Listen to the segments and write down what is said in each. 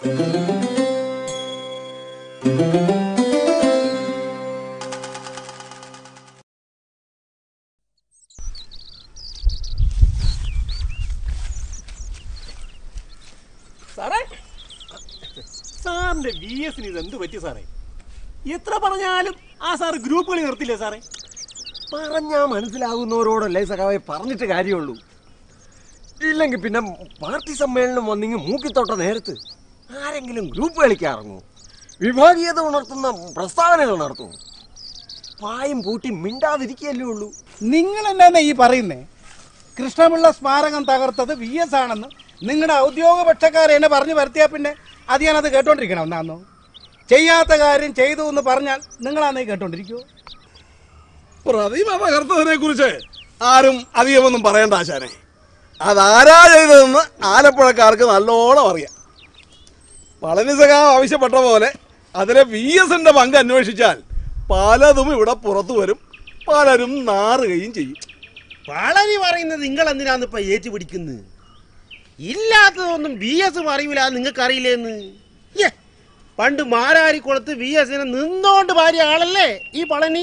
സാറേ സാറിന്റെ വി എസിന് ഇത് എന്ത് പറ്റി സാറേ എത്ര പറഞ്ഞാലും ആ സാർ ഗ്രൂപ്പുകളിൽ നിർത്തില്ലേ സാറേ പറഞ്ഞാ മനസ്സിലാകുന്നവരോടല്ലേ സഖാവെ പറഞ്ഞിട്ട് കാര്യമുള്ളൂ ഇല്ലെങ്കിൽ പിന്നെ പാർട്ടി സമ്മേളനം വന്നിങ്ങ് മൂക്കിത്തൊട്ട നേരത്ത് ആരെങ്കിലും ഗ്രൂപ്പ് കളിക്കാറങ്ങൂ വിഭാഗീയത ഉണർത്തുന്ന പ്രസ്താവനകൾ നടത്തും പായും പൂട്ടി മിണ്ടാതിരിക്കുകയല്ലേ ഉള്ളൂ നിങ്ങൾ എന്നാ ഈ പറയുന്നേ കൃഷ്ണപിള്ള സ്മാരകം തകർത്തത് വി എസ് ആണെന്ന് നിങ്ങളുടെ ഔദ്യോഗിക പക്ഷക്കാരെ എന്നെ പറഞ്ഞു വരുത്തിയാ പിന്നെ അത് ഞാനത് കേട്ടോണ്ടിരിക്കണം എന്നാന്നോ ചെയ്യാത്ത കാര്യം ചെയ്തു എന്ന് പറഞ്ഞാൽ നിങ്ങളാന്നേ കേട്ടോണ്ടിരിക്കുവോ പ്രതിമ തകർത്തതിനെ കുറിച്ച് ആരും അധികമൊന്നും പറയണ്ട ആശാനെ അതാരാ ചെയ്തതെന്ന് ആലപ്പുഴക്കാർക്ക് നല്ലോണം അറിയാം പളനി സഖാവ് ആവശ്യപ്പെട്ട പോലെ അതിലെ വി എസിന്റെ പങ്ക് അന്വേഷിച്ചാൽ പലതും ഇവിടെ പുറത്തു വരും പലരും നാറുകയും ചെയ്യും പളനി പറയുന്നത് നിങ്ങൾ എന്തിനാന്ന് ഇപ്പൊ ഏറ്റുപിടിക്കുന്നത് ഇല്ലാത്തതൊന്നും ബി എസ് പറയൂല നിങ്ങൾക്ക് അറിയില്ലേന്ന് യ്യേ, പണ്ട് മാരാരിക്കുളത്ത് വി എസിനെ നിന്നോണ്ട് ഭാര്യ ആളല്ലേ ഈ പളനി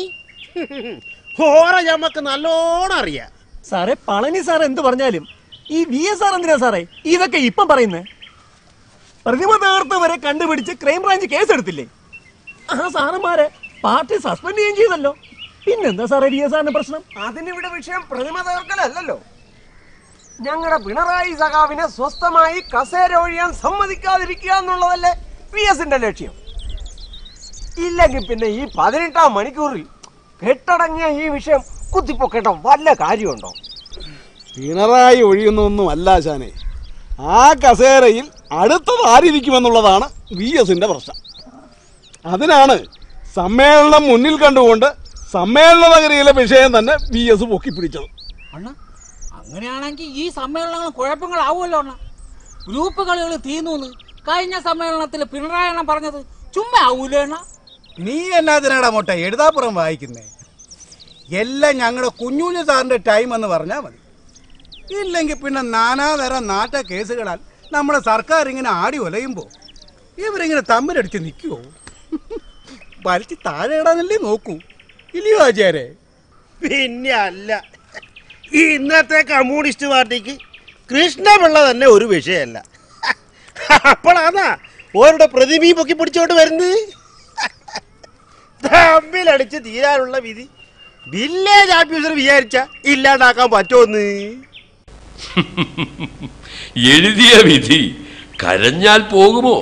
ഓറ ഞമ്മക്ക് നല്ലോണം അറിയാം സാറേ പളനി സാർ എന്ത് പറഞ്ഞാലും ഈ വി എസ് ആർ എന്തിനാ സാറേ ഇതൊക്കെ ഇപ്പം പറയുന്നേ പ്രതിമ തകർത്തവരെ കണ്ടുപിടിച്ച് ക്രൈംബ്രാഞ്ച് കേസെടുത്തില്ലേ ആ സാറന്മാരെ പാർട്ടി സസ്പെൻഡ് ചെയ്യുകയും ചെയ്തല്ലോ പിന്നെന്താ സാറേ വി എസ് ആറിന്റെ പ്രശ്നം അതിനിവിടെ വിഷയം പ്രതിമ തകർക്കലല്ലോ ഞങ്ങളുടെ പിണറായി സഖാവിനെ സ്വസ്ഥമായി കസേര ഒഴിയാൻ സമ്മതിക്കാതിരിക്കുക എന്നുള്ളതല്ലേ പി എസിന്റെ ലക്ഷ്യം ഇല്ലെങ്കിൽ പിന്നെ ഈ പതിനെട്ടാം മണിക്കൂറിൽ കെട്ടടങ്ങിയ ഈ വിഷയം കുത്തിപ്പൊക്കേണ്ട വല്ല കാര്യമുണ്ടോ പിണറായി ഒഴിയുന്നൊന്നും അല്ല ആശാനെ ആ കസേരയിൽ അടുത്തത് ആരിയ്ക്കുമെന്നുള്ളതാണ് വി എസിന്റെ പ്രശ്നം അതിനാണ് സമ്മേളനം മുന്നിൽ കണ്ടുകൊണ്ട് സമ്മേളന നഗരിയിലെ വിഷയം തന്നെ വി എസ് പൊക്കിപ്പിടിച്ചത് അണ്ണ അങ്ങനെയാണെങ്കിൽ ഈ സമ്മേളനങ്ങൾ കുഴപ്പങ്ങളാവുമല്ലോ അണ്ണ ഗ്രൂപ്പ് കളികൾ തീർന്നു കഴിഞ്ഞ സമ്മേളനത്തിൽ പിണറായി അണ്ണൻ പറഞ്ഞത് ചുമ്മാ ആവൂലേ അണ്ണ നീ എന്നാതിനാടാ മോട്ട എഴുതാപ്പുറം വായിക്കുന്നേ എല്ലാം ഞങ്ങളുടെ കുഞ്ഞുഞ്ഞു സാറിന്റെ ടൈം എന്ന് പറഞ്ഞാൽ മതി ഇല്ലെങ്കിൽ പിന്നെ നാനാതരം നാട്ട കേസുകളാൽ നമ്മുടെ സർക്കാർ ഇങ്ങനെ ആടി ഒലയുമ്പോൾ ഇവരിങ്ങനെ തമ്മിലടിച്ച് നിൽക്കുവോ വലിച്ച് താഴെ ഇടാനല്ലേ നോക്കൂ ഇല്ലയോ ആചാരെ പിന്നെ അല്ല ഈ ഇന്നത്തെ കമ്മ്യൂണിസ്റ്റ് പാർട്ടിക്ക് കൃഷ്ണപിള്ള തന്നെ ഒരു വിഷയമല്ല അപ്പോഴാന്നാ ഓരുടെ പ്രതിമയും പൊക്കി പിടിച്ചോണ്ട് വരുന്നത് തമ്മിലടിച്ച് തീരാനുള്ള വിധി വില്ലേജ് ഓഫീസർ വിചാരിച്ച ഇല്ലാണ്ടാക്കാൻ പറ്റുമെന്ന് എഴുതിയ വിധി കരഞ്ഞാൽ പോകുമോ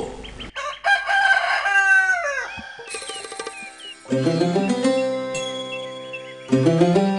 Thank you.